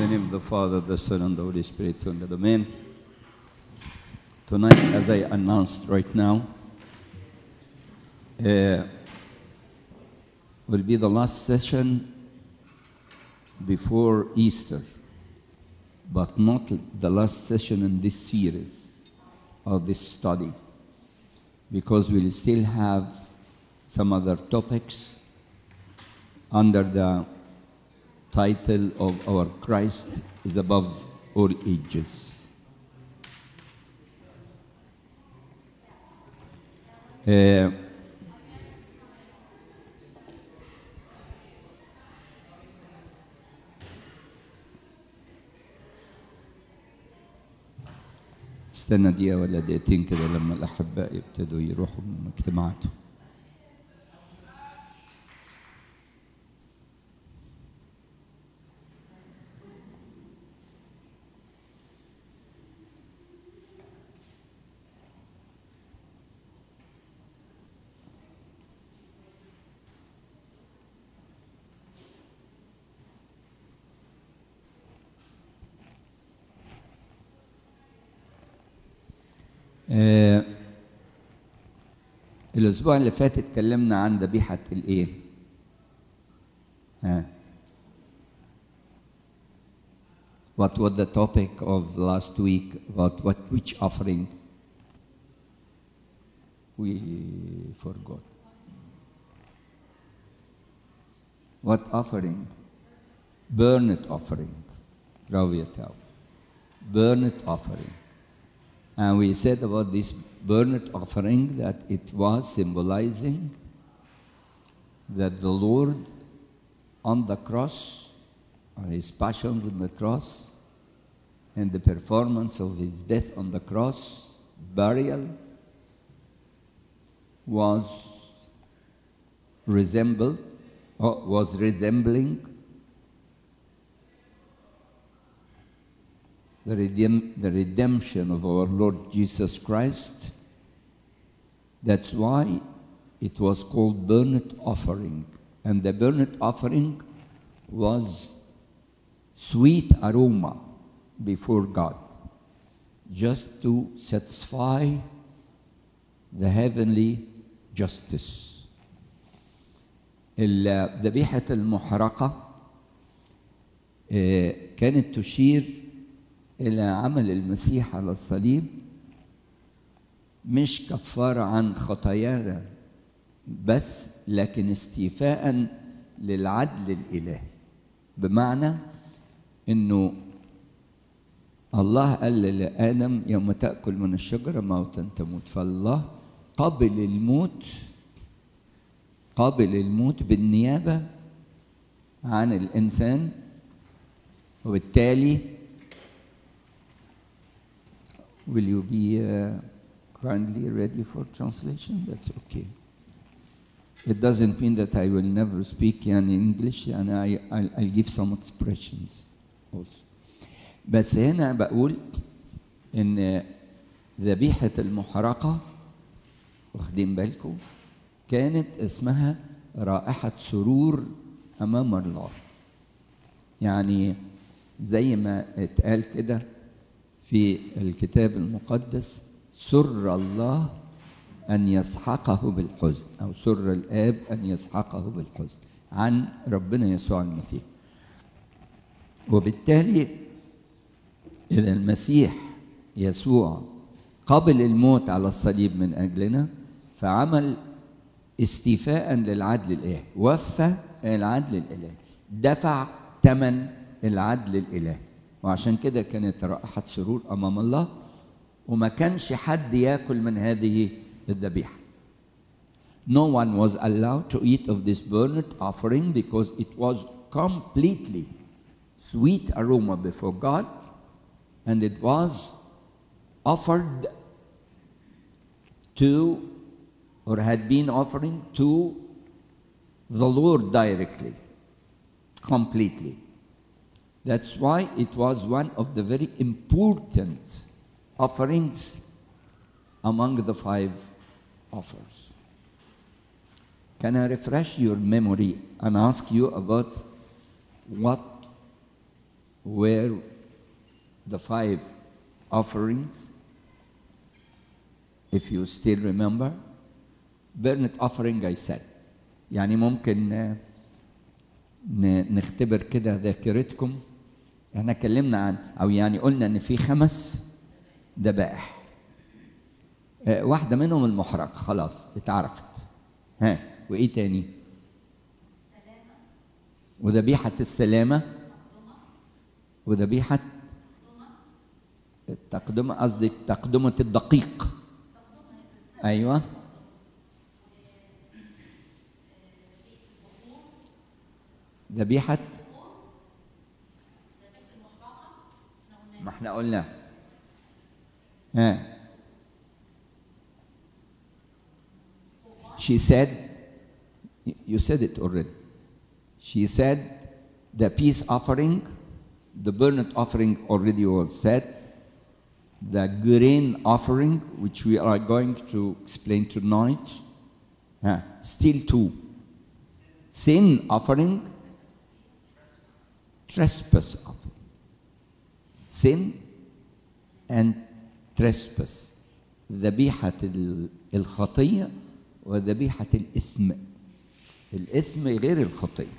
name of the Father, the Son, and the Holy Spirit, and Amen. Tonight, as I announced right now, uh, will be the last session before Easter, but not the last session in this series or this study, because we'll still have some other topics under the title of our Christ is above all ages. Uh, استنى دقيقة ولا دقيقتين كده لما الأحباء يبتدوا يروحوا من اجتماعاتهم آه، الأسبوع اللي فات اتكلمنا عن ذبيحة الإيه؟ ها What was the topic of last week about what which offering? We forgot. What offering? Burnt offering. برافو يا تاو. Burnt offering. And we said about this burnt offering that it was symbolizing that the Lord on the cross, on his passions on the cross, and the performance of his death on the cross, burial, was resembled, or was resembling the, redem- the redemption of our Lord Jesus Christ. That's why it was called burnt offering. And the burnt offering was sweet aroma before God, just to satisfy the heavenly justice. الذبيحة المحرقة آه، كانت تشير إلى عمل المسيح على الصليب مش كفارة عن خطايانا بس لكن استيفاء للعدل الإلهي بمعنى إنه الله قال لآدم يوم تأكل من الشجرة موتا تموت فالله قبل الموت قبل الموت بالنيابة عن الإنسان وبالتالي Will you be uh, kindly ready for translation? That's okay. It doesn't mean that I will never speak in English and I, I'll, I'll give some expressions also. بس هنا بقول إن ذبيحة المحرقة واخدين بالكم كانت اسمها رائحة سرور أمام الله يعني زي ما اتقال كده في الكتاب المقدس سر الله أن يسحقه بالحزن أو سر الآب أن يسحقه بالحزن عن ربنا يسوع المسيح وبالتالي إذا المسيح يسوع قبل الموت على الصليب من أجلنا فعمل استيفاء للعدل الإلهي وفى العدل الإلهي دفع ثمن العدل الإلهي وعشان كده كانت رائحة سرور أمام الله وما كانش حد ياكل من هذه الذبيحة. No one was allowed to eat of this burnt offering because it was completely sweet aroma before God and it was offered to or had been offering to the Lord directly, completely. That's why it was one of the very important offerings among the five offers. Can I refresh your memory and ask you about what were the five offerings, if you still remember. Burnt offering I said. يعني ممكن آه، ن- نختبر كده ذاكرتكم احنا اتكلمنا عن او يعني قلنا ان في خمس ذبائح آه، واحدة منهم المحرق خلاص اتعرفت ها وايه تاني وذبيحة السلامة وذبيحة التقدمة قصدك تقدمة الدقيق أيوة ذبيحة ما احنا قلنا ها she said you said it already she said the peace offering the burnt offering already was said the grain offering which we are going to explain tonight huh, still two sin offering trespass offering sin and trespass ذبيحة ال- الخطية وذبيحة الإثم الإثم غير الخطية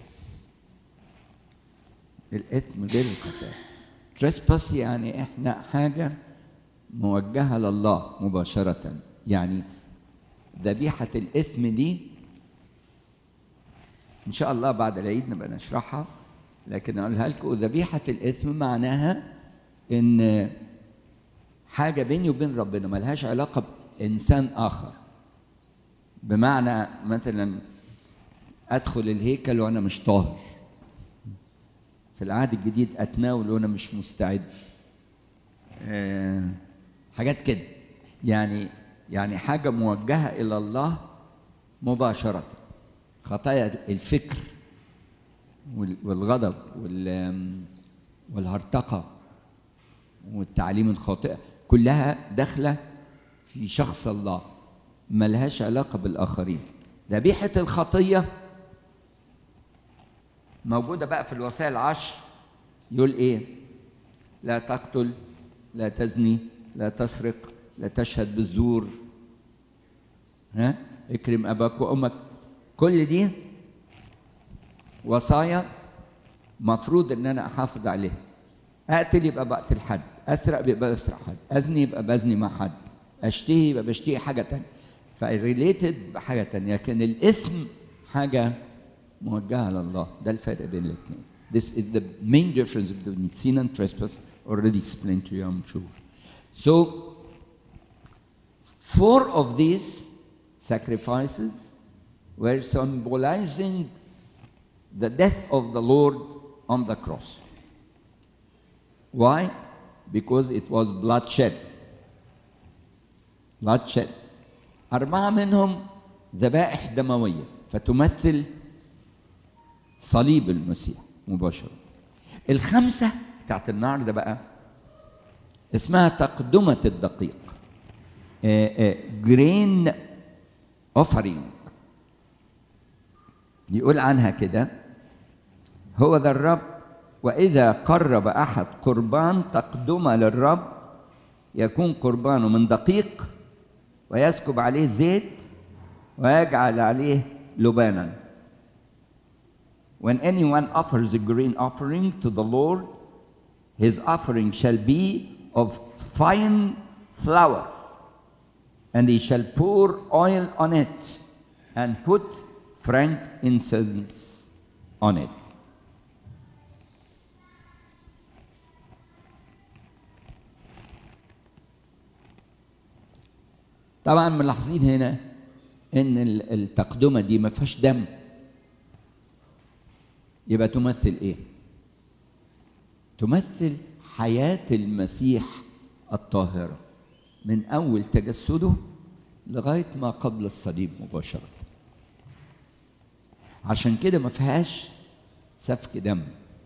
الإثم غير الخطية trespass يعني إحنا حاجة موجهة لله مباشرة يعني ذبيحة الإثم دي إن شاء الله بعد العيد نبقى نشرحها لكن أقولها لكم ذبيحة الإثم معناها إن حاجة بيني وبين ربنا ملهاش علاقة بإنسان آخر بمعنى مثلا أدخل الهيكل وأنا مش طاهر في العهد الجديد أتناول وأنا مش مستعد آه، حاجات كده يعني يعني حاجة موجهة إلى الله مباشرة خطايا الفكر وال- والغضب وال- والهرطقة والتعليم الخاطئة كلها داخلة في شخص الله ملهاش علاقة بالآخرين ذبيحة الخطية موجودة بقى في الوصايا العشر يقول إيه لا تقتل لا تزني لا تسرق لا تشهد بالزور ها اكرم أباك وأمك كل دي وصايا مفروض ان انا احافظ عليها اقتل يبقى بقتل حد اسرق يبقى بسرق حد ازني يبقى بزني مع حد اشتهي يبقى بشتهي حاجه تانية فريليتد بحاجه تانية لكن الاثم حاجه موجهه لله ده الفرق بين الاثنين This is the main difference between sin and trespass already explained to you I'm sure So four of these sacrifices were symbolizing the death of the Lord on the cross. Why? Because it was bloodshed. Bloodshed. أربعة منهم ذبائح دموية فتمثل صليب المسيح مباشرة. الخمسة بتاعت النهارده بقى اسمها تقدمة الدقيق. جرين اوفرينج يقول عنها كده هو ذا الرب وإذا قرب أحد قربان تقدمة للرب يكون قربانه من دقيق ويسكب عليه زيت ويجعل عليه لبانا When anyone offers a grain offering to the Lord, his offering shall be of fine flour, and he shall pour oil on it and put frankincense on it. طبعا ملاحظين هنا ان ال- التقدمه دي ما فيهاش دم يبقى تمثل ايه تمثل حياه المسيح الطاهره من اول تجسده لغايه ما قبل الصليب مباشره عشان كده ما فيهاش سفك دم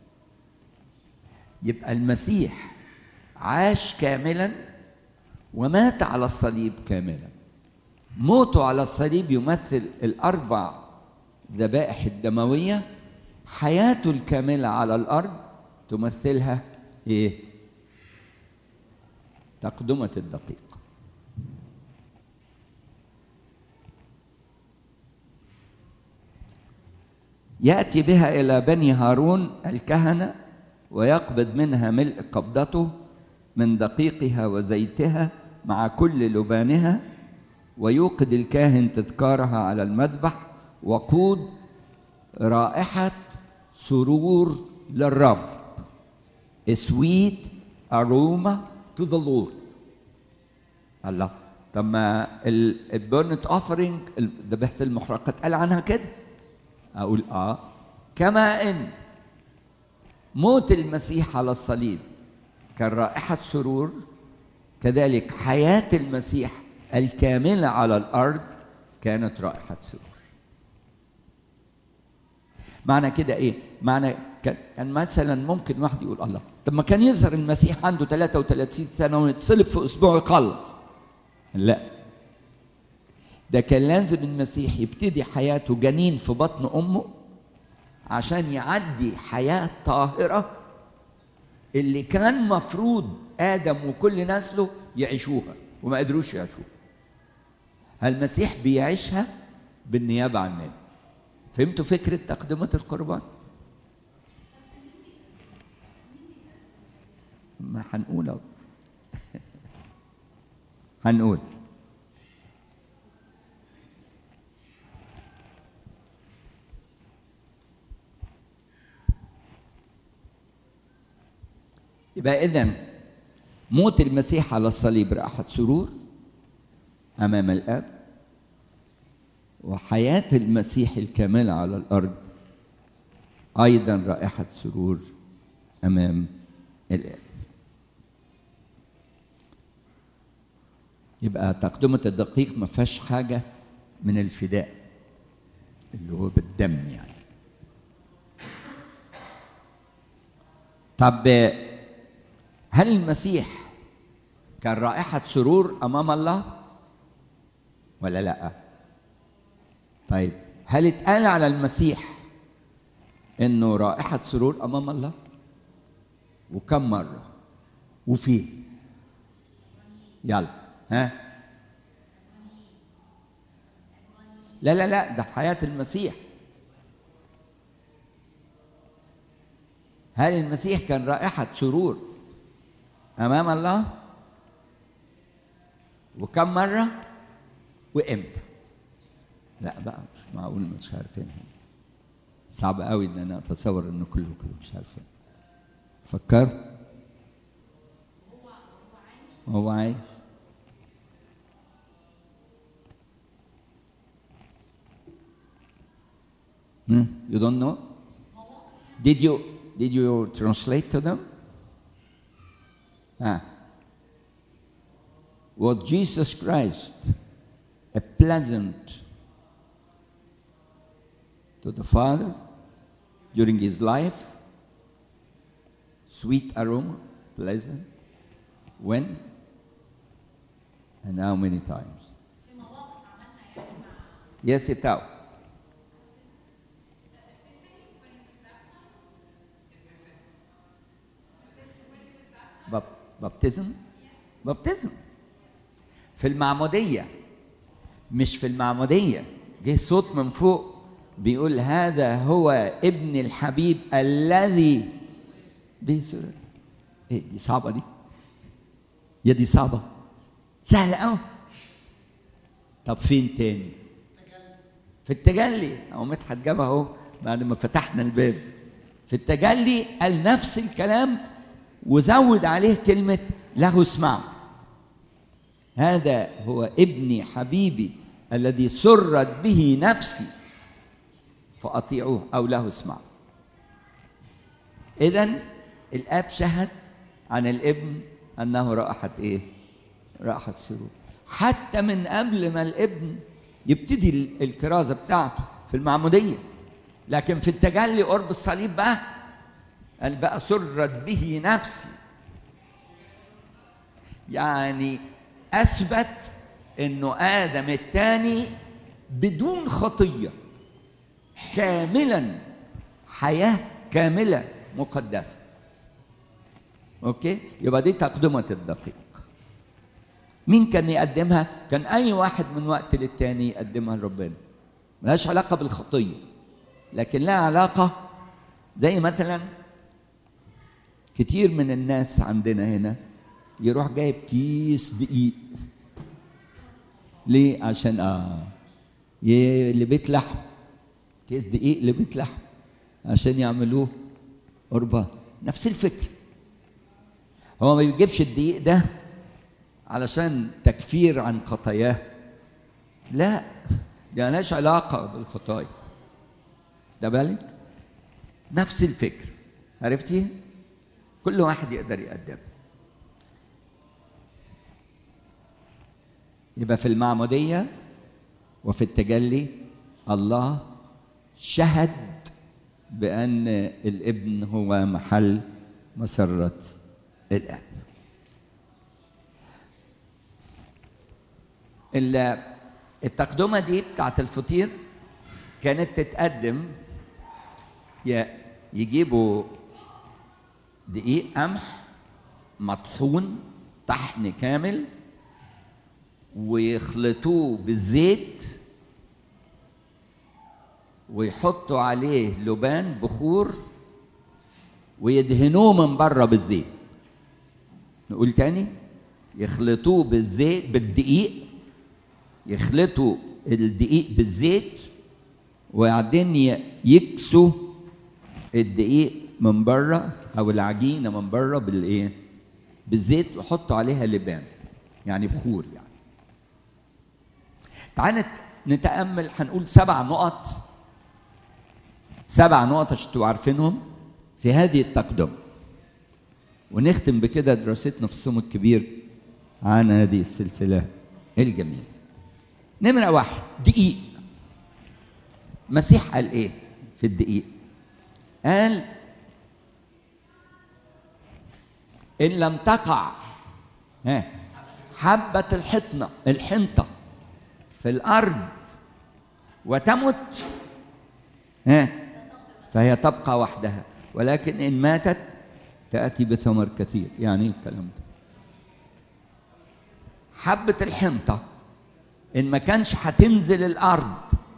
يبقى المسيح عاش كاملا ومات على الصليب كاملا موته على الصليب يمثل الاربع ذبائح الدمويه حياته الكامله على الارض تمثلها ايه تقدمة الدقيق يأتي بها إلى بني هارون الكهنة ويقبض منها ملء قبضته من دقيقها وزيتها مع كل لبانها ويوقد الكاهن تذكارها على المذبح وقود رائحة سرور للرب A sweet aroma to the Lord الله طب ما البرنت اوفرنج ذبيحه المحرقات قال عنها كده اقول اه كما ان موت المسيح على الصليب كان رائحه سرور كذلك حياه المسيح الكامله على الارض كانت رائحه سرور معنى كده ايه معنى كان مثلا ممكن واحد يقول الله طب ما كان يظهر المسيح عنده 33 سنه ويتصلب في اسبوع يخلص لا ده كان لازم المسيح يبتدي حياته جنين في بطن امه عشان يعدي حياه طاهره اللي كان مفروض ادم وكل نسله يعيشوها وما قدروش يعيشوها المسيح بيعيشها بالنيابه عننا فهمتوا فكره تقدمه القربان ما هنقول اهو هنقول يبقى اذا موت المسيح على الصليب راحة سرور امام الاب وحياة المسيح الكاملة على الارض ايضا رائحة سرور امام الاب يبقى تقدمة الدقيق ما فيهاش حاجة من الفداء اللي هو بالدم يعني طب هل المسيح كان رائحة سرور أمام الله ولا لا طيب هل اتقال على المسيح انه رائحة سرور أمام الله وكم مرة وفين يلا ها لا لا لا ده في حياة المسيح هل المسيح كان رائحة سرور أمام الله وكم مرة وإمتى لا بقى مش معقول مش عارفين صعب قوي ان انا اتصور ان كله كده مش عارفين فكر هو عايش Hmm? You don't know? Did you did you translate to them? Ah. Was Jesus Christ a pleasant to the Father during his life? Sweet aroma, pleasant. When? And how many times? Yes, it out. بابتزم بابتزم في المعمودية مش في المعمودية جه صوت من فوق بيقول هذا هو ابن الحبيب الذي به سرر ايه دي صعبة دي يا دي صعبة سهلة قوي طب فين تاني في التجلي اهو مدحت جابها اهو بعد ما فتحنا الباب في التجلي قال نفس الكلام وزود عليه كلمة له اسمعوا هذا هو ابني حبيبي الذي سرت به نفسي فأطيعوه أو له اسمعوا إذا الآب شهد عن الابن أنه رائحة إيه؟ رائحة سرور حتى من قبل ما الابن يبتدي الكرازة بتاعته في المعمودية لكن في التجلي قرب الصليب بقى قال بقى سرت به نفسي يعني اثبت انه ادم الثاني بدون خطيه كاملا حياه كامله مقدسه اوكي يبقى دي تقدمه الدقيق مين كان يقدمها كان اي واحد من وقت للتاني يقدمها لربنا ملهاش علاقه بالخطيه لكن لها علاقه زي مثلا كتير من الناس عندنا هنا يروح جايب كيس دقيق ليه عشان اه ي- لبيت لحم كيس دقيق لبيت لحم عشان يعملوه قربان نفس الفكره هو ما بيجيبش الدقيق ده علشان تكفير عن خطاياه لا دي ملهاش علاقة بالخطايا ده بالك نفس الفكر عرفتي كل واحد يقدر يقدم يبقى في المعمودية وفي التجلي الله شهد بأن الابن هو محل مسرة الآب ال- التقدمة دي بتاعت الفطير كانت تتقدم ي- يجيبوا دقيق قمح مطحون طحن كامل ويخلطوه بالزيت ويحطوا عليه لبان بخور ويدهنوه من بره بالزيت نقول تاني يخلطوه بالزيت بالدقيق يخلطوا الدقيق بالزيت وبعدين ي- يكسوا الدقيق من بره او العجينه من بره بالايه بالزيت ويحطوا عليها لبان يعني بخور يعني تعال نت- نتامل هنقول سبع نقط سبع نقط عشان تبقوا عارفينهم في هذه التقدمه ونختم بكده دراستنا في الصوم الكبير عن هذه السلسله الجميله نمرة واحد دقيق مسيح قال ايه في الدقيق قال ان لم تقع ها حبة الحطنة الحنطة في الأرض وتمت ها فهي تبقى وحدها ولكن إن ماتت تأتي بثمر كثير يعني إيه الكلام ده حبة الحنطة إن ما كانش هتنزل الأرض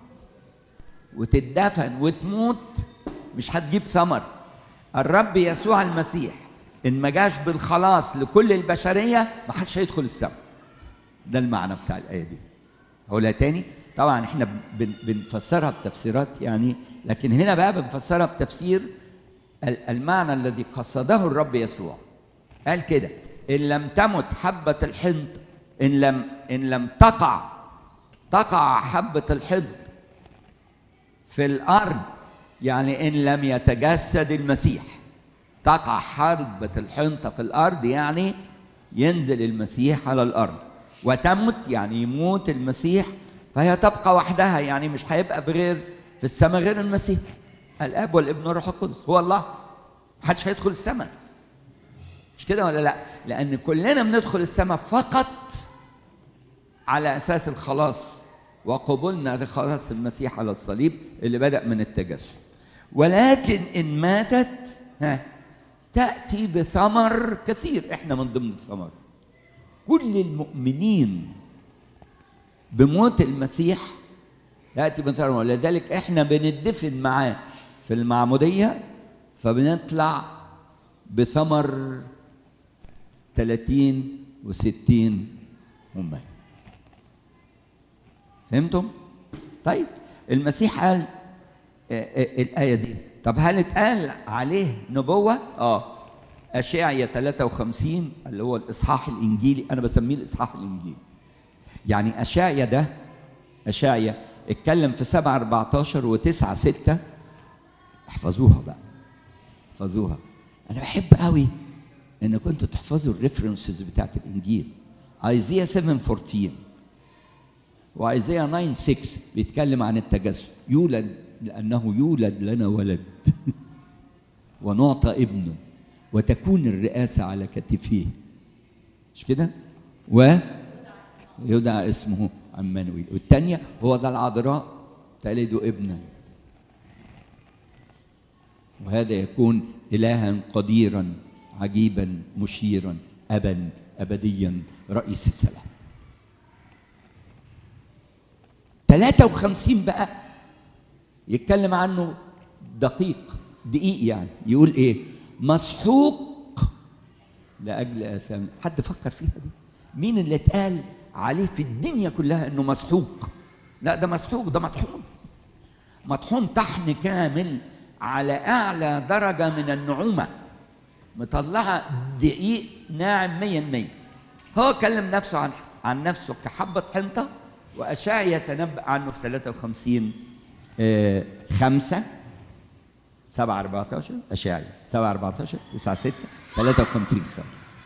وتدفن وتموت مش هتجيب ثمر الرب يسوع المسيح إن ما جاش بالخلاص لكل البشرية ما حدش هيدخل السماء ده المعنى بتاع الآية دي أقولها تاني طبعا احنا بن بنفسرها بتفسيرات يعني لكن هنا بقى بنفسرها بتفسير ال- المعنى الذي قصده الرب يسوع قال كده إن لم تمت حبة الحنط إن لم إن لم تقع تقع حبة الحنط في الأرض يعني إن لم يتجسد المسيح تقع حبة الحنطة في الأرض يعني ينزل المسيح على الأرض وتمت يعني يموت المسيح فهي تبقى وحدها يعني مش هيبقى في غير في السماء غير المسيح الاب والابن والروح القدس هو الله محدش هيدخل السماء مش كده ولا لا لان كلنا بندخل السماء فقط على اساس الخلاص وقبولنا لخلاص المسيح على الصليب اللي بدا من التجسد ولكن ان ماتت ها تاتي بثمر كثير احنا من ضمن الثمر كل المؤمنين بموت المسيح ياتي بثمر ولذلك احنا بندفن معاه في المعموديه فبنطلع بثمر 30 و60 هم فهمتم؟ طيب المسيح قال آه، آه، الآية دي طب هل اتقال عليه نبوة؟ اه أشعيا 53 اللي هو الإصحاح الإنجيلي أنا بسميه الإصحاح الإنجيلي يعني أشعيا ده أشعيا اتكلم في 7 14 و9 6 احفظوها بقى احفظوها أنا بحب قوي إن كنتوا تحفظوا الريفرنسز بتاعت الإنجيل ايزيا 7 14 وايزيا 9 6 بيتكلم عن التجسد يولد لانه يولد لنا ولد ونعطى ابنه وتكون الرئاسه على كتفيه مش كده ويدعى اسمه عمانويل والثانيه هو ذا العذراء تلد ابنا وهذا يكون الها قديرا عجيبا مشيرا ابا ابديا رئيس السلام 53 بقى يتكلم عنه دقيق دقيق يعني يقول ايه مسحوق لاجل اثام حد فكر فيها دي مين اللي اتقال عليه في الدنيا كلها انه مسحوق لا ده مسحوق ده مطحون مطحون طحن كامل على اعلى درجه من النعومه مطلعه دقيق ناعم 100% هو كلم نفسه عن عن نفسه كحبه حنطه واشعيا يتنبأ عنه في 53 آه، 5 7 14 اشعيا 7 14 9 6 53 5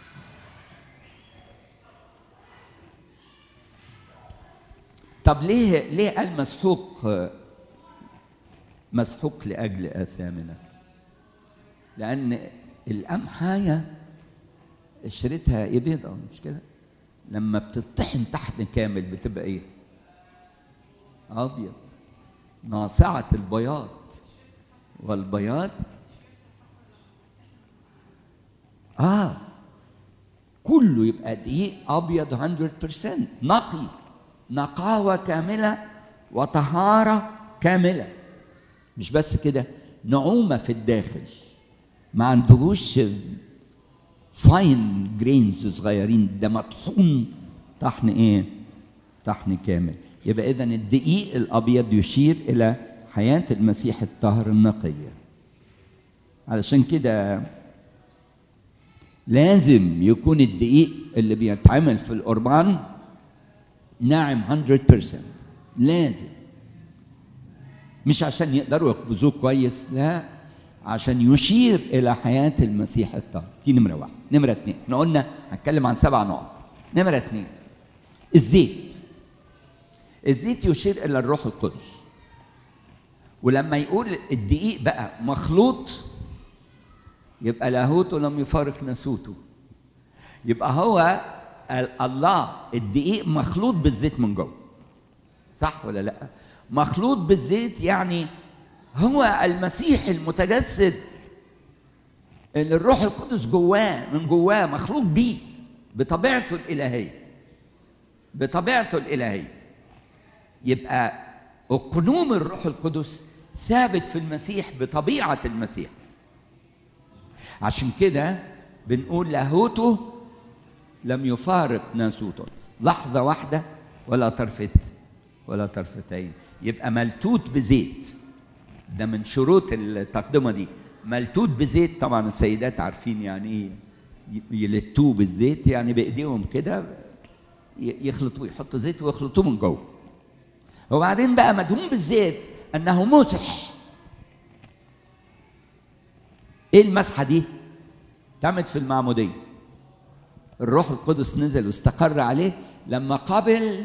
طب ليه ليه قال مسحوق آه، مسحوق لاجل اثامنا لان القمحايه قشرتها ايه بيضة مش كده لما بتطحن طحن كامل بتبقى ايه ابيض ناصعه البياض والبياض اه كله يبقى دقيق ابيض 100% نقي نقاوه كامله وطهاره كامله مش بس كده نعومه في الداخل ما عندهوش فاين جرينز صغيرين ده مطحون طحن ايه طحن كامل يبقى اذا الدقيق الابيض يشير الى حياه المسيح الطاهر النقيه علشان كده لازم يكون الدقيق اللي بيتعمل في القربان ناعم 100% لازم مش عشان يقدروا يخبزوه كويس لا عشان يشير الى حياه المسيح الطاهر دي نمره واحد نمره اثنين احنا قلنا هنتكلم عن سبع نقط نمره اثنين الزيت الزيت يشير الى الروح القدس ولما يقول الدقيق بقى مخلوط يبقى لاهوته لم يفارق ناسوته يبقى هو ال- الله الدقيق مخلوط بالزيت من جوه صح ولا لا مخلوط بالزيت يعني هو المسيح المتجسد اللي الروح القدس جواه من جواه مخلوق بيه بطبيعته الالهيه بطبيعته الالهيه يبقى اقنوم الروح القدس ثابت في المسيح بطبيعه المسيح عشان كده بنقول لاهوته لم يفارق ناسوته لحظه واحده ولا طرفت ولا طرفتين يبقى ملتوت بزيت ده من شروط التقدمه دي ملتوت بزيت طبعا السيدات عارفين يعني ايه يلتوه بالزيت يعني بايديهم كده ي- يخلطوه يحطوا زيت ويخلطوه من جوه وبعدين بقى مدهون بالزيت انه مسح ايه المسحه دي تمت في المعموديه الروح القدس نزل واستقر عليه لما قبل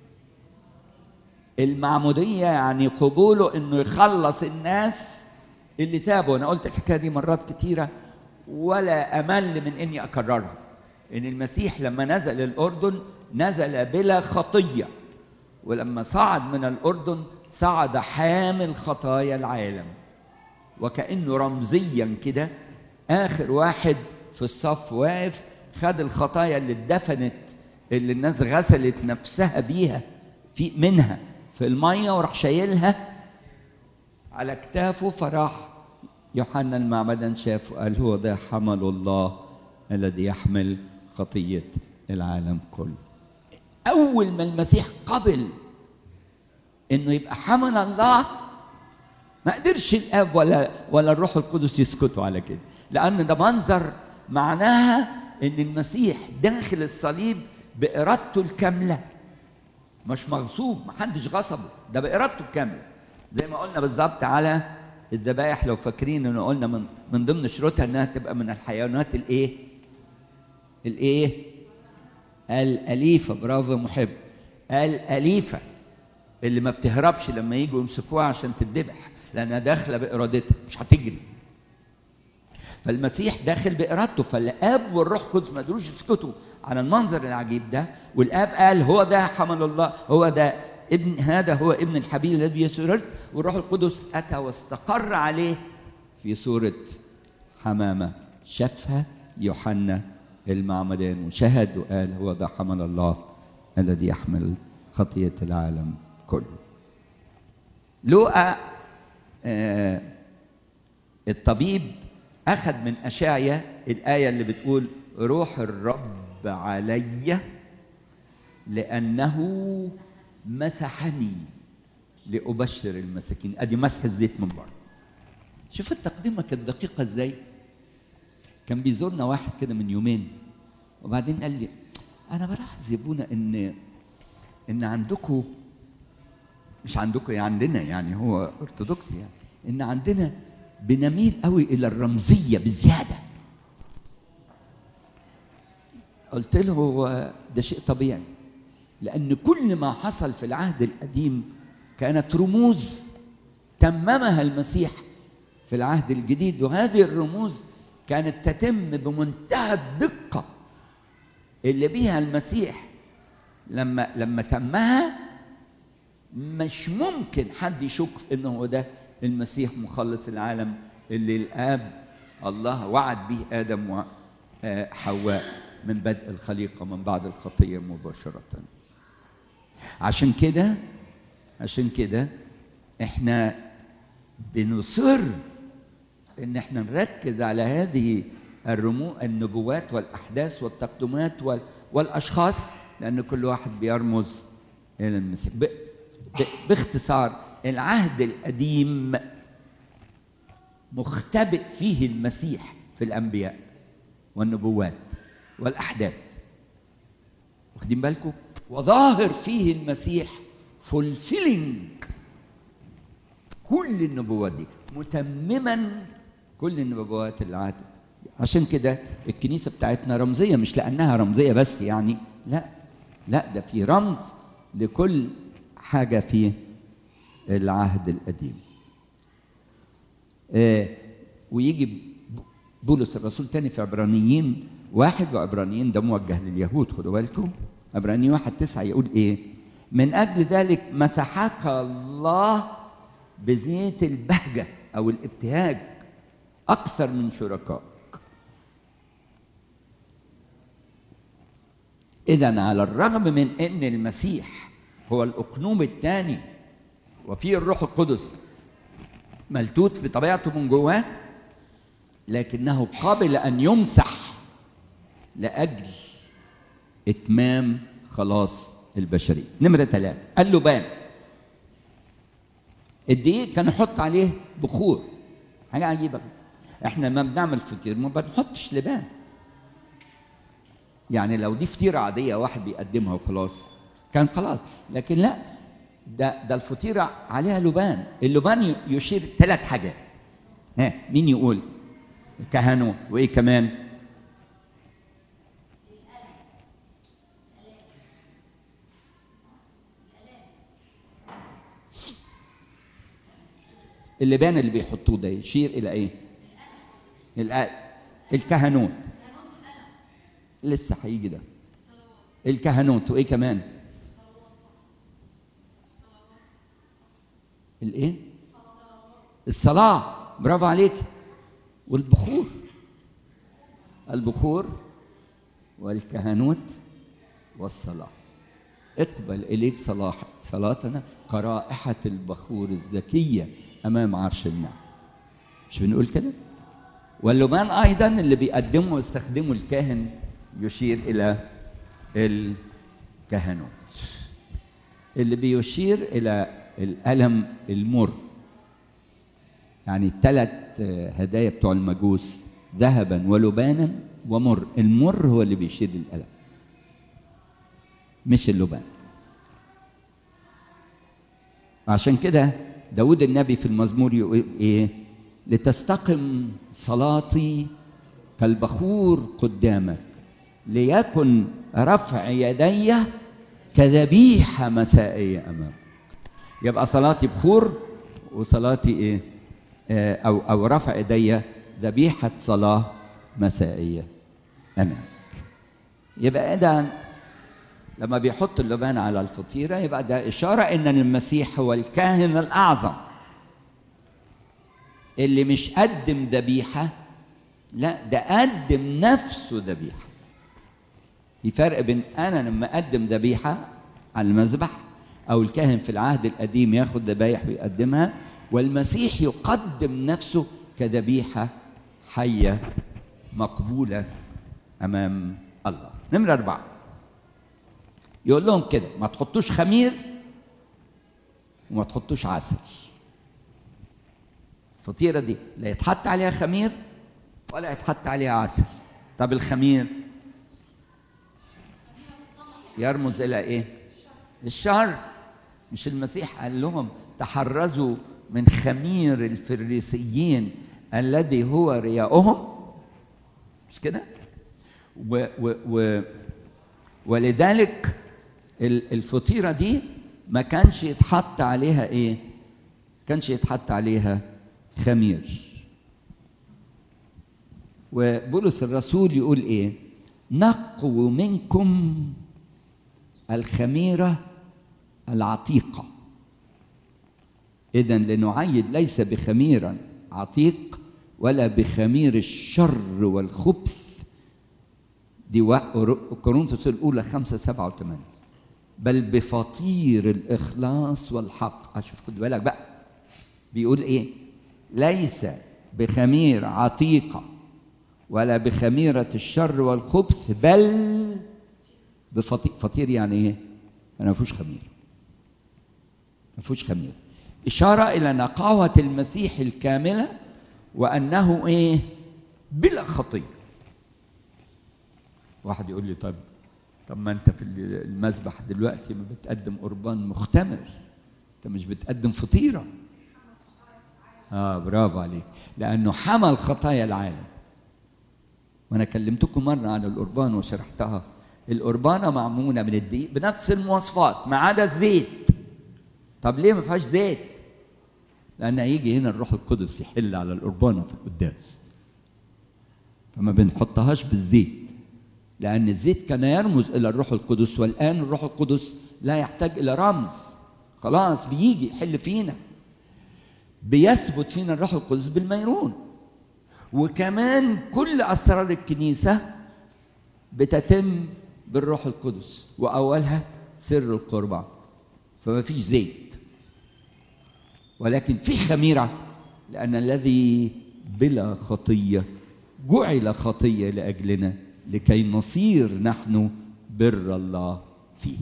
المعمودية يعني قبوله انه يخلص الناس اللي تابوا انا قلت الحكاية دي مرات كتيرة ولا امل من اني اكررها ان المسيح لما نزل الاردن نزل بلا خطية ولما صعد من الاردن صعد حامل خطايا العالم وكانه رمزيا كده اخر واحد في الصف واقف خد الخطايا اللي اتدفنت اللي الناس غسلت نفسها بيها في منها في الميه وراح شايلها على كتافه فراح يوحنا المعمدان شافه قال هو ده حمل الله الذي يحمل خطيه العالم كله اول ما المسيح قبل انه يبقى حمل الله ما قدرش الاب ولا ولا الروح القدس يسكتوا على كده لان ده منظر معناها ان المسيح داخل الصليب بارادته الكامله مش مغصوب محدش غصبه ده بارادته الكامله زي ما قلنا بالظبط على الذبائح لو فاكرين انه قلنا من من ضمن شروطها انها تبقى من الحيوانات الايه الايه الاليفه برافو يا محب الاليفه اللي ما بتهربش لما يجوا يمسكوها عشان تتذبح لانها داخله بارادتها مش هتجري فالمسيح داخل بارادته فالاب والروح القدس ما قدروش يسكتوا على المنظر العجيب ده والاب قال هو ده حمل الله هو ده ابن هذا هو ابن الحبيب الذي يسررت والروح القدس اتى واستقر عليه في صوره حمامه شافها يوحنا المعمدان وشهد وقال هو ده حمل الله الذي يحمل خطية العالم كله لوقا آه الطبيب أخذ من أشعيا الآية اللي بتقول روح الرب علي لأنه مسحني لأبشر المساكين أدي مسح الزيت من بره شوف التقديمة كانت دقيقة إزاي كان بيزورنا واحد كده من يومين وبعدين قال لي أنا بلاحظ يا ابونا إن إن عندكم مش عندكم يعني عندنا يعني هو أرثوذكسي يعني إن عندنا بنميل قوي إلى الرمزية بزيادة قلت له ده شيء طبيعي لأن كل ما حصل في العهد القديم كانت رموز تممها المسيح في العهد الجديد وهذه الرموز كانت تتم بمنتهى الدقة اللي بيها المسيح لما لما تمها مش ممكن حد يشك في انه هو ده المسيح مخلص العالم اللي الاب الله وعد به ادم وحواء من بدء الخليقه من بعد الخطيه مباشره عشان كده عشان كده احنا بنصر ان احنا نركز على هذه الرمو النبوات والاحداث والتقدمات والاشخاص لان كل واحد بيرمز الى المسيح ب... ب... باختصار العهد القديم مختبئ فيه المسيح في الانبياء والنبوات والاحداث واخدين بالكم وظاهر فيه المسيح فولفيلينج كل النبوات دي متمما كل النبوات اللي عادت عشان كده الكنيسة بتاعتنا رمزية مش لأنها رمزية بس يعني لا لا ده في رمز لكل حاجة في العهد القديم آه ويجي بولس الرسول تاني في عبرانيين واحد وعبرانيين ده موجه لليهود خدوا بالكم عبرانيين واحد تسعة يقول ايه من أجل ذلك مسحك الله بزيت البهجة أو الابتهاج أكثر من شركائك إذا على الرغم من أن المسيح هو الأقنوم الثاني وفيه الروح القدس ملتوت في طبيعته من جواه لكنه قابل أن يمسح لأجل إتمام خلاص البشرية نمرة ثلاثة اللبان الدقيق كان يحط عليه بخور حاجة عجيبة احنا لما بنعمل فطير ما بنحطش لبان يعني لو دي فطيرة عادية واحد بيقدمها وخلاص كان خلاص لكن لا ده ده الفطيرة عليها لبان اللبان يشير ثلاث حاجات ها مين يقول كهنوت وايه كمان اللبان اللي بيحطوه ده يشير الى ايه الآن الكهنوت لسه هيجي ده الكهنوت وايه كمان الايه الصلاه برافو عليك والبخور البخور والكهنوت والصلاه اقبل اليك صلاح صلاتنا كرائحه البخور الزكيه امام عرش النعم مش بنقول كده واللبان ايضا اللي بيقدمه ويستخدمه الكاهن يشير الى الكهنوت اللي بيشير الى الالم المر يعني الثلاث هدايا بتوع المجوس ذهبا ولبانا ومر المر هو اللي بيشير للالم مش اللبان عشان كده داود النبي في المزمور يقول ايه لتستقم صلاتي كالبخور قدامك ليكن رفع يدي كذبيحة مسائية أمامك يبقى صلاتي بخور وصلاتي إيه آه أو أو رفع يدي ذبيحة صلاة مسائية أمامك يبقى إذا لما بيحط اللبان على الفطيرة يبقى ده إشارة إن المسيح هو الكاهن الأعظم اللي مش قدم ذبيحة لا ده قدم نفسه ذبيحه في فرق بين انا لما اقدم ذبيحه على المذبح او الكاهن في العهد القديم ياخد ذبايح ويقدمها والمسيح يقدم نفسه كذبيحه حيه مقبوله امام الله نمره اربعه يقول لهم كده ما تحطوش خمير وما تحطوش عسل الفطيره دي لا يتحط عليها خمير ولا يتحط عليها عسل طب الخمير يرمز الى ايه الشر مش المسيح قال لهم تحرزوا من خمير الفريسيين الذي هو رياؤهم مش كده و و و ولذلك الفطيره دي ما كانش يتحط عليها ايه كانش يتحط عليها خمير وبولس الرسول يقول ايه نقوا منكم الخميره العتيقه اذا لنعيد ليس بخمير عتيق ولا بخمير الشر والخبث دي كورنثوس الاولى خمسة سبعة وثمانية بل بفطير الاخلاص والحق اشوف خد بالك بقى بيقول ايه ليس بخمير عتيقه ولا بخميرة الشر والخبث بل بفطير فطير يعني ايه؟ ما فيهوش خمير ما فيهوش خمير إشارة إلى نقاوة المسيح الكاملة وأنه إيه؟ بلا خطية واحد يقول لي طب طب ما أنت في المذبح دلوقتي ما بتقدم قربان مختمر أنت مش بتقدم فطيرة آه برافو عليك لأنه حمل خطايا العالم وانا كلمتكم مره عن القربان وشرحتها القربانه معموله من الدقيق بنفس المواصفات ما عدا الزيت طب ليه ما فيهاش زيت لان هيجي هنا الروح القدس يحل على القربانه في القداس فما بنحطهاش بالزيت لان الزيت كان يرمز الى الروح القدس والان الروح القدس لا يحتاج الى رمز خلاص بيجي يحل فينا بيثبت فينا الروح القدس بالميرون وكمان كل اسرار الكنيسه بتتم بالروح القدس واولها سر القربان فما فيش زيت ولكن في خميره لان الذي بلا خطيه جعل خطيه لاجلنا لكي نصير نحن بر الله فيه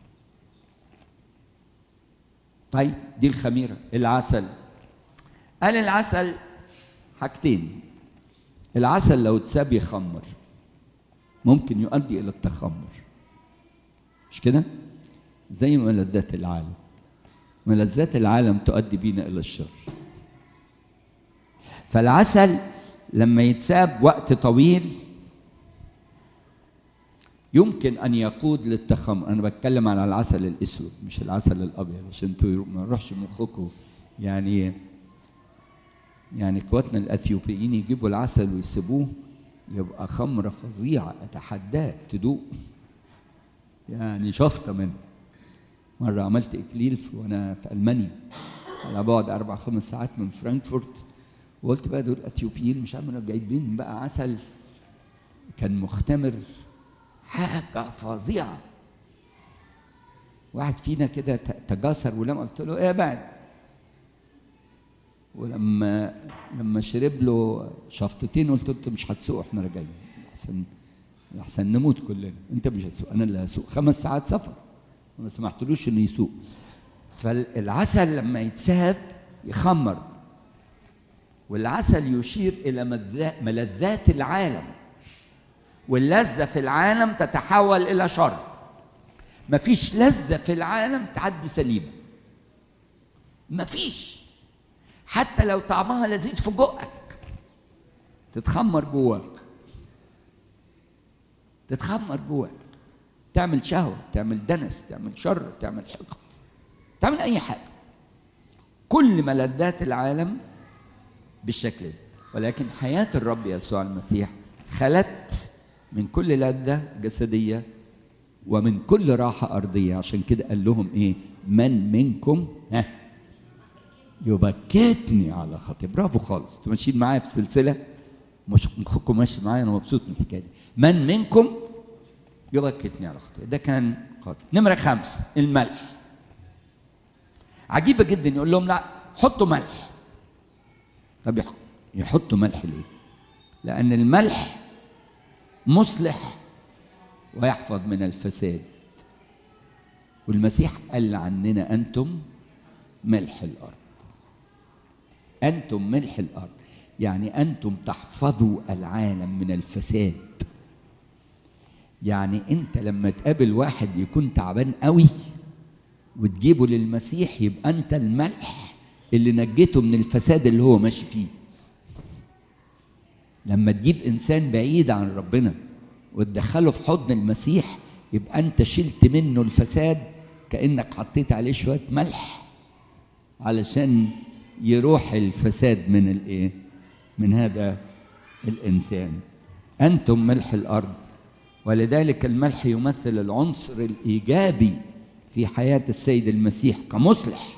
طيب دي الخميره العسل قال العسل حاجتين العسل لو اتساب يخمر ممكن يؤدي الى التخمر مش كده زي ملذات العالم ملذات العالم تؤدي بينا الى الشر فالعسل لما يتساب وقت طويل يمكن ان يقود للتخمر انا بتكلم على العسل الاسود مش العسل الابيض عشان انتوا ما نروحش مخكم يعني يعني اخواتنا الاثيوبيين يجيبوا العسل ويسيبوه يبقى خمره فظيعه اتحداك تدوق يعني شفطه منه مره عملت اكليل وانا في المانيا على بعد اربع خمس ساعات من فرانكفورت وقلت بقى دول اثيوبيين مش عارف جايبين بقى عسل كان مختمر حاجه فظيعه واحد فينا كده تجاسر ولما قلت له ايه بعد ولما لما شرب له شفطتين قلت له مش هتسوق احنا راجعين احسن احسن نموت كلنا انت مش هتسوق انا اللي هسوق خمس ساعات سفر ما سمحتلوش انه يسوق فالعسل لما يتساب يخمر والعسل يشير الى ملذات العالم واللذه في العالم تتحول الى شر مفيش لذه في العالم تعدي سليمه مفيش حتى لو طعمها لذيذ في بقك تتخمر جواك تتخمر جواك تعمل شهوة تعمل دنس تعمل شر تعمل حقد تعمل أي حاجة كل ملذات العالم بالشكل ده ولكن حياة الرب يسوع المسيح خلت من كل لذة جسدية ومن كل راحة أرضية عشان كده قال لهم إيه من منكم ها يبكتني على خطية برافو خالص انتوا ماشيين معايا في السلسلة مش مخكم ماشي معايا انا مبسوط من الحكايه دي من منكم يبكتني على خطيه ده كان قاتل نمره خمس الملح عجيبه جدا يقول لهم لا حطوا ملح طب يح- يحطوا ملح ليه لان الملح مصلح ويحفظ من الفساد والمسيح قال عننا انتم ملح الارض انتم ملح الارض يعني انتم تحفظوا العالم من الفساد يعني انت لما تقابل واحد يكون تعبان قوي وتجيبه للمسيح يبقى انت الملح اللي نجيته من الفساد اللي هو ماشي فيه لما تجيب انسان بعيد عن ربنا وتدخله في حضن المسيح يبقى انت شلت منه الفساد كانك حطيت عليه شويه ملح علشان يروح الفساد من الايه من هذا الانسان انتم ملح الارض ولذلك الملح يمثل العنصر الايجابي في حياه السيد المسيح كمصلح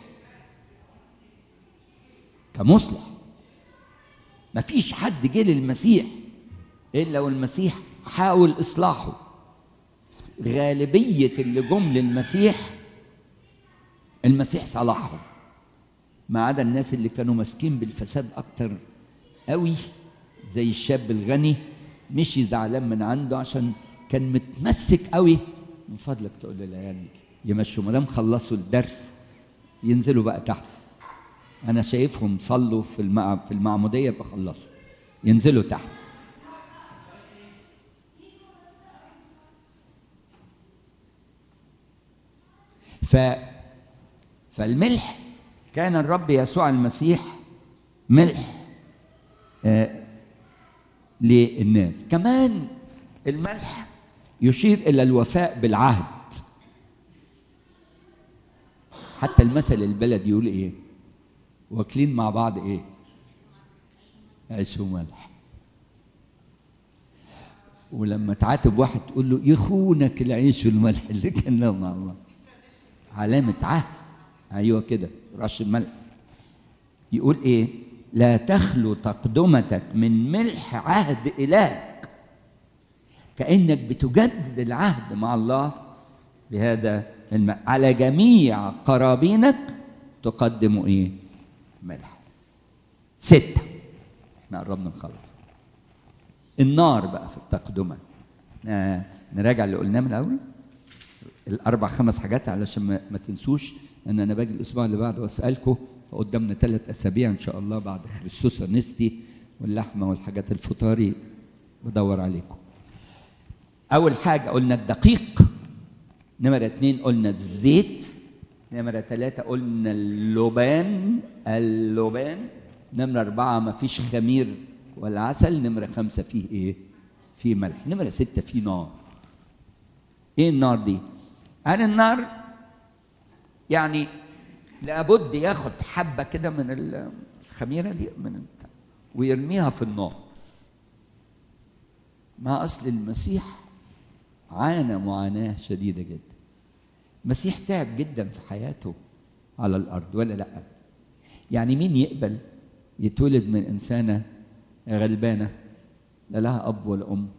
كمصلح مفيش حد جه للمسيح الا والمسيح حاول اصلاحه غالبيه اللي جم للمسيح المسيح صلحهم ما عدا الناس اللي كانوا ماسكين بالفساد اكتر قوي زي الشاب الغني مشي زعلان من عنده عشان كان متمسك قوي من فضلك تقول للعيال يمشوا ما دام خلصوا الدرس ينزلوا بقى تحت انا شايفهم صلوا في المع... في المعموديه بخلصوا ينزلوا تحت ف فالملح كان الرب يسوع المسيح ملح آه للناس كمان الملح يشير الى الوفاء بالعهد حتى المثل البلد يقول ايه واكلين مع بعض ايه عيش وملح ولما تعاتب واحد تقول له يخونك العيش والملح اللي كنا مع بعض علامة عهد ايوه كده رش الملح يقول ايه لا تخلو تقدمتك من ملح عهد الهك كانك بتجدد العهد مع الله بهذا الماء على جميع قرابينك تقدم ايه ملح ستة احنا قربنا نخلص النار بقى في التقدمة آه نراجع اللي قلناه من الأول الأربع خمس حاجات علشان ما, ما تنسوش أن أنا باجي الأسبوع اللي بعده وأسألكم قدامنا ثلاث أسابيع إن شاء الله بعد خريستوس أنستي واللحمة والحاجات الفطاري بدور عليكم أول حاجة قلنا الدقيق نمرة اتنين قلنا الزيت نمرة ثلاثة قلنا اللبان اللبان نمرة أربعة ما فيش خمير ولا عسل نمرة خمسة فيه إيه؟ فيه ملح نمرة ستة فيه نار إيه النار دي؟ قال النار يعني لابد ياخد حبة كده من الخميرة دي من ويرميها في النار ما أصل المسيح عانى معاناة شديدة جدا المسيح تعب جدا في حياته على الأرض ولا لأ يعني مين يقبل يتولد من إنسانة غلبانة لا لها أب ولا أم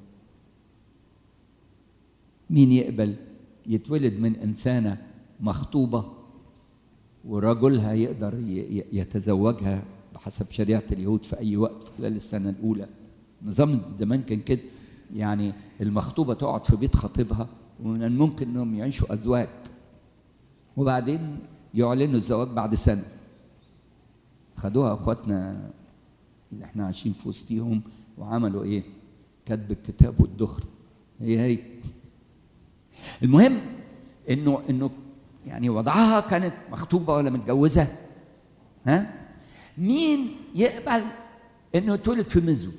مين يقبل يتولد من إنسانة مخطوبة ورجلها يقدر يتزوجها بحسب شريعة اليهود في أي وقت في خلال السنة الأولى نظام زمان كان كده يعني المخطوبة تقعد في بيت خطيبها ومن الممكن انهم يعيشوا ازواج وبعدين يعلنوا الزواج بعد سنه خدوها اخواتنا اللي احنا عايشين في وسطيهم وعملوا ايه كتب الكتاب والدخر هي هي المهم انه انه يعني وضعها كانت مخطوبه ولا متجوزه ها مين يقبل انه يتولد في مزود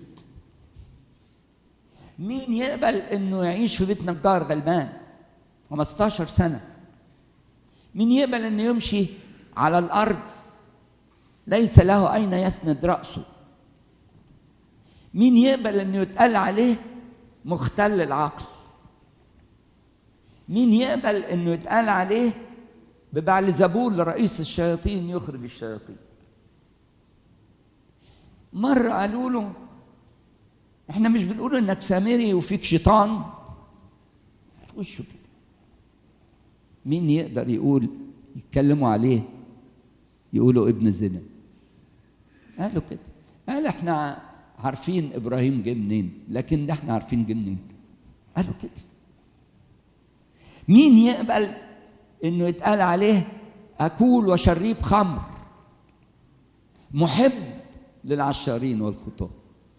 مين يقبل انه يعيش في بيت نجار غلبان 15 سنه مين يقبل انه يمشي على الارض ليس له اين يسند راسه مين يقبل انه يتقال عليه مختل العقل مين يقبل انه يتقال عليه ببعل زبول رئيس الشياطين يخرج الشياطين مرة قالوا له احنا مش بنقول انك سامري وفيك شيطان في وشه كده مين يقدر يقول يتكلموا عليه يقولوا ابن زنا قالوا كده قال احنا عارفين ابراهيم جه منين لكن ده احنا عارفين جه منين قالوا كده مين يقبل انه يتقال عليه اكول وشريب خمر محب للعشارين والخطاه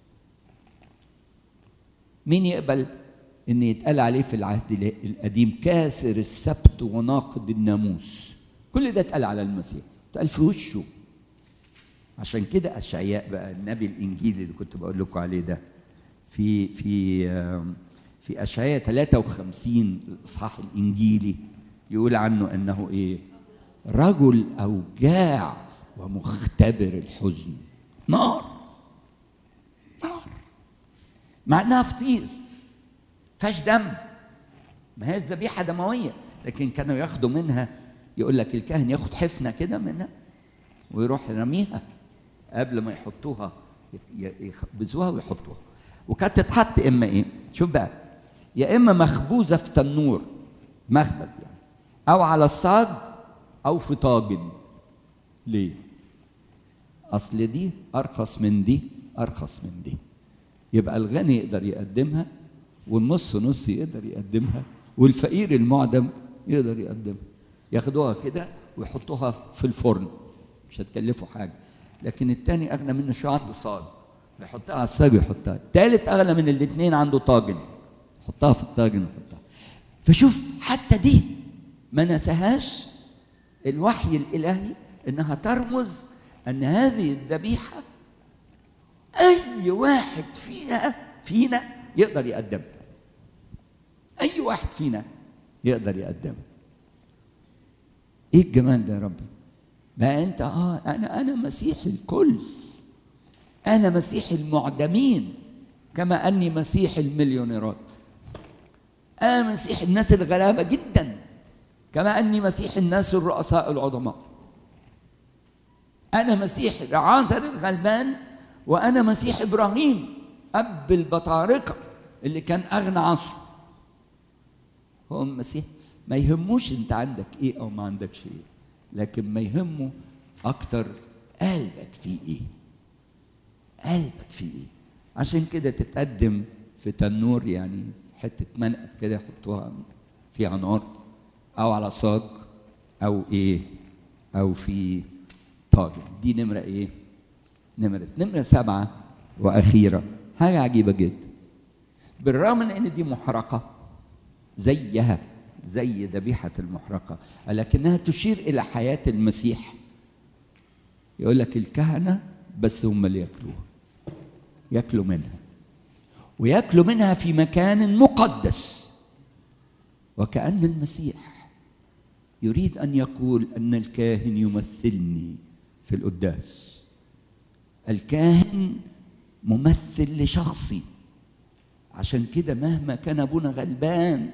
مين يقبل ان يتقال عليه في العهد القديم كاسر السبت وناقض الناموس كل ده اتقال على المسيح اتقال في وشه عشان كده اشعياء بقى النبي الانجيلي اللي كنت بقول لكم عليه ده في في في اشعياء 53 الاصحاح الانجيلي يقول عنه انه ايه رجل اوجاع ومختبر الحزن نار نار مع انها فطير فيهاش دم ما هيش ذبيحه دمويه لكن كانوا ياخدوا منها يقول لك الكاهن ياخد حفنه كده منها ويروح يرميها قبل ما يحطوها يخبزوها ويحطوها وكانت تتحط اما ايه شوف بقى يا اما مخبوزه في تنور مخبز يعني او على الصاج او في طاجن ليه اصل دي ارخص من دي ارخص من دي يبقى الغني يقدر يقدمها والنص نص يقدر يقدمها والفقير المعدم يقدر يقدمها ياخدوها كده ويحطوها في الفرن مش هتكلفوا حاجه لكن التاني اغنى منه شويه عنده صاج يحطها على الصاج ويحطها التالت اغنى من الاثنين عنده طاجن يحطها في الطاجن ويحطها فشوف حتى دي ما نساهاش الوحي الالهي انها ترمز ان هذه الذبيحه اي واحد فيها فينا يقدر يقدمها اي واحد فينا يقدر يقدمها ايه الجمال ده يا ربي بقى انت اه انا انا مسيح الكل انا مسيح المعدمين كما اني مسيح المليونيرات انا مسيح الناس الغلابه جدا كما اني مسيح الناس الرؤساء العظماء انا مسيح عازر الغلبان وانا مسيح ابراهيم اب البطارقه اللي كان اغنى عصره هو المسيح ما يهموش انت عندك ايه او ما عندكش ايه لكن ما يهمه اكتر قلبك فيه ايه قلبك فيه ايه عشان كده تتقدم في تنور يعني حته منقب كده يحطوها فيها نار او على صاج او ايه او في طاجن دي نمره ايه نمره نمره سبعه واخيره حاجه عجيبه جدا بالرغم من ان دي محرقه زيها زي ذبيحة المحرقة لكنها تشير إلى حياة المسيح يقول لك الكهنة بس هم اللي ياكلوها ياكلوا منها وياكلوا منها في مكان مقدس وكأن المسيح يريد أن يقول أن الكاهن يمثلني في القداس الكاهن ممثل لشخصي عشان كده مهما كان ابونا غلبان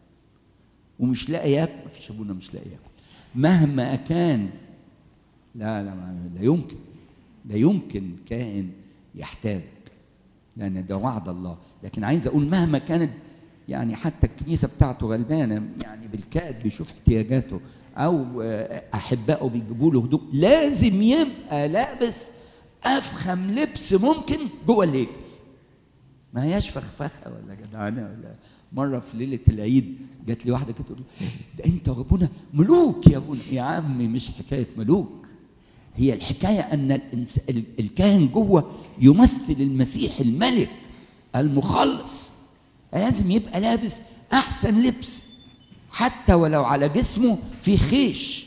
ومش لاقي ياكل مفيش ابونا مش لاقي ياكل مهما كان لا لا لا يمكن لا يمكن كائن يحتاج لان ده وعد الله لكن عايز اقول مهما كانت يعني حتى الكنيسه بتاعته غلبانه يعني بالكاد بيشوف احتياجاته او احبائه بيجيبوا له هدوء لازم يبقى لابس افخم لبس ممكن جوه الليل ما هياش فخفخه ولا جدعانه ولا مره في ليله العيد جات لي واحده كده تقول ده انت وابونا ملوك يا ابونا يا عمي مش حكايه ملوك هي الحكايه ان الإنس... الكاهن جوه يمثل المسيح الملك المخلص لازم يبقى لابس احسن لبس حتى ولو على جسمه في خيش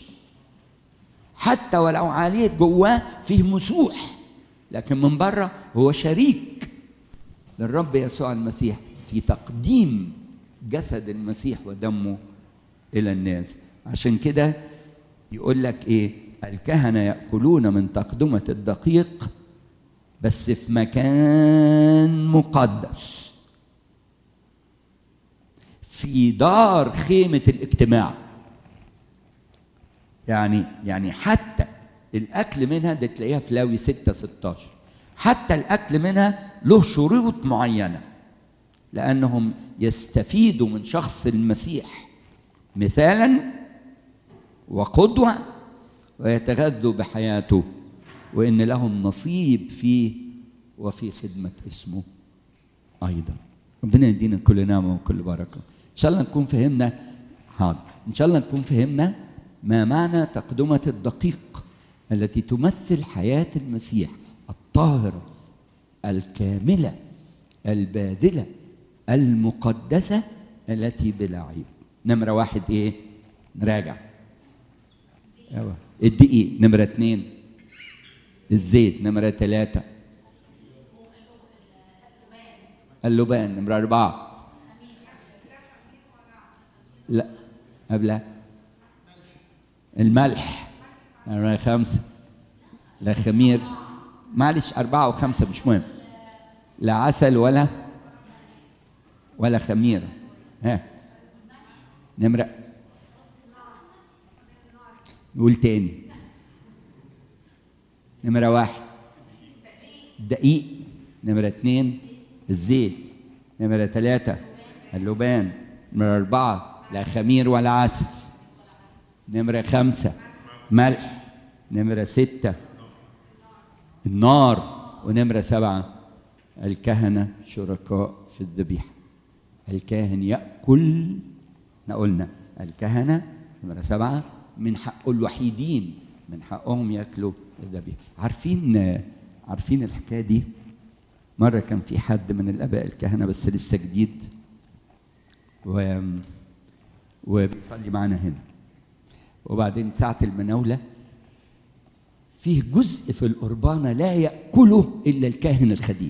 حتى ولو عليه جواه فيه مسوح لكن من بره هو شريك للرب يسوع المسيح في تقديم جسد المسيح ودمه الى الناس عشان كده يقول لك ايه الكهنه ياكلون من تقدمه الدقيق بس في مكان مقدس في دار خيمه الاجتماع يعني يعني حتى الاكل منها ده تلاقيها في لاوي 6 16 حتى الاكل منها له شروط معينه لانهم يستفيدوا من شخص المسيح مثالا وقدوه ويتغذوا بحياته وان لهم نصيب فيه وفي خدمه اسمه ايضا ربنا يدينا كل نعمه وكل بركه ان شاء الله نكون فهمنا حاضر ان شاء الله نكون فهمنا ما معنى تقدمه الدقيق التي تمثل حياه المسيح الطاهره الكامله الباذله المقدسه التي بلا عيب نمره واحد ايه نراجع أيوة. الدقيق نمره اتنين الزيت نمره ثلاثه اللبان نمرة أربعة لا قبلها الملح نمرة خمسة لا خمير معلش أربعة وخمسة مش مهم لا عسل ولا ولا خميرة ها نمرة نقول تاني نمرة واحد دقيق نمرة اتنين الزيت نمرة ثلاثة اللبان نمرة أربعة لا خمير ولا عسل نمرة خمسة ملح نمرة ستة النار ونمرة سبعة الكهنة شركاء في الذبيحة الكاهن يأكل احنا قلنا الكهنة نمرة سبعة من حق الوحيدين من حقهم ياكلوا الذبيحة عارفين عارفين الحكاية دي مرة كان في حد من الآباء الكهنة بس لسه جديد و وبيصلي معانا هنا وبعدين ساعة المناولة فيه جزء في القربانة لا يأكله إلا الكاهن الخديم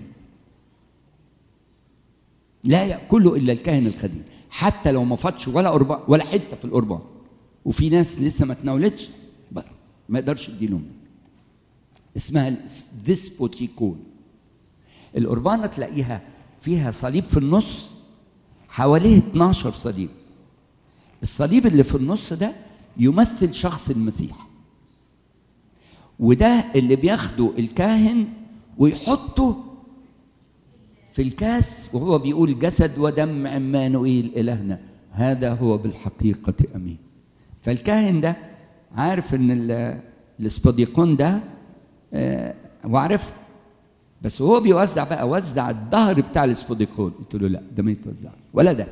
لا يأكله إلا الكاهن الخديم حتى لو ما فاتش ولا قربان ولا حتة في القربان وفي ناس لسه ما تناولتش ما يقدرش يديلهم اسمها الديسبوتيكون القربانة تلاقيها فيها صليب في النص حواليه 12 صليب الصليب اللي في النص ده يمثل شخص المسيح وده اللي بياخده الكاهن ويحطه في الكاس وهو بيقول جسد ودم عمانوئيل إلهنا هذا هو بالحقيقة أمين فالكاهن ده عارف ان الاسبوديقون ده آه وعارف بس وهو بيوزع بقى وزع الظهر بتاع الاسبوديقون قلت له لا ده ما يتوزع ولا ده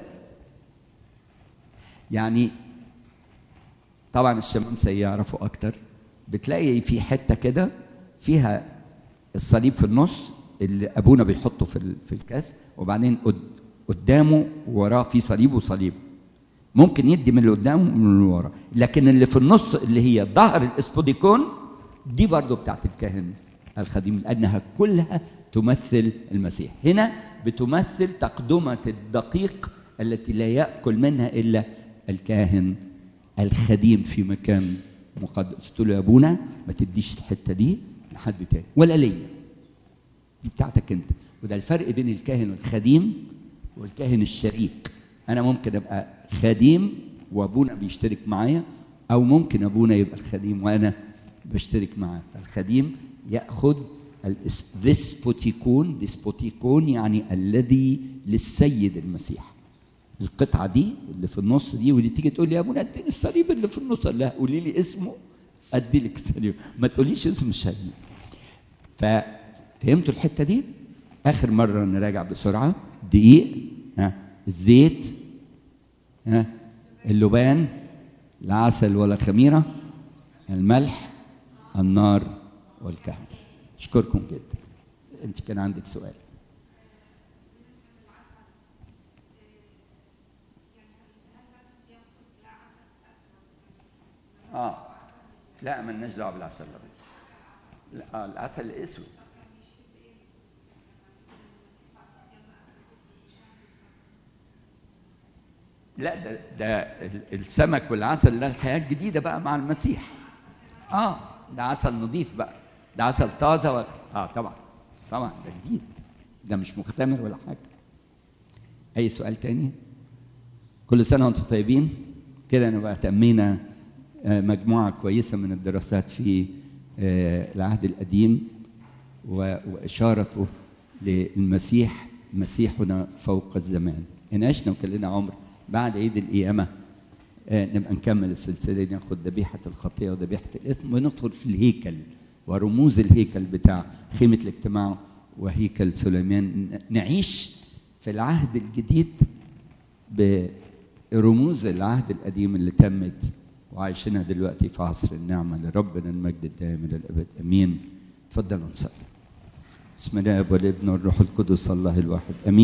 يعني طبعا الشمامسه يعرفوا اكتر بتلاقي في حته كده فيها الصليب في النص اللي ابونا بيحطه في في الكاس وبعدين قدامه وراه في صليب وصليب ممكن يدي من اللي قدامه ومن اللي ورا لكن اللي في النص اللي هي ظهر الاسبوديكون دي برضو بتاعت الكاهن الخديم لانها كلها تمثل المسيح هنا بتمثل تقدمه الدقيق التي لا ياكل منها الا الكاهن الخديم في مكان مقدس قلت له يا ابونا ما تديش الحته دي لحد تاني ولا ليا دي بتاعتك انت وده الفرق بين الكاهن الخديم والكاهن الشريك انا ممكن ابقى خديم وابونا بيشترك معايا او ممكن ابونا يبقى الخديم وانا بشترك معاه الخديم ياخذ الديسبوتيكون ديسبوتيكون يعني الذي للسيد المسيح القطعه دي اللي في النص دي واللي تيجي تقول لي يا ابونا اديني الصليب اللي في النص لا قولي لي اسمه ادي لك الصليب ما تقوليش اسم الشهيد ففهمتوا الحته دي اخر مره نراجع بسرعه دقيق ها الزيت ها اللبان لا عسل ولا خميره الملح النار والكهنه اشكركم جدا انت كان عندك سؤال اه لا مالناش دعوه بالعسل الابيض لا آه العسل الاسود لا ده ده السمك والعسل ده الحياه الجديده بقى مع المسيح اه ده عسل نظيف بقى ده عسل طازه و... اه طبعا طبعا ده جديد ده مش مختمر ولا حاجه اي سؤال تاني كل سنه وانتم طيبين كده نبقى تمينا مجموعه كويسه من الدراسات في العهد القديم و- وإشارته للمسيح مسيحنا فوق الزمان إن عشنا وكان لنا عمر بعد عيد القيامة آه، نبقى نكمل السلسلة دي ناخد ذبيحة الخطية وذبيحة الإثم وندخل في الهيكل ورموز الهيكل بتاع خيمة الاجتماع وهيكل سليمان ن- نعيش في العهد الجديد برموز العهد القديم اللي تمت وعايشينها دلوقتي في عصر النعمة لربنا المجد الدائم إلى الأبد أمين تفضلوا نصلي بسم الله والابن والروح القدس الله الواحد أمين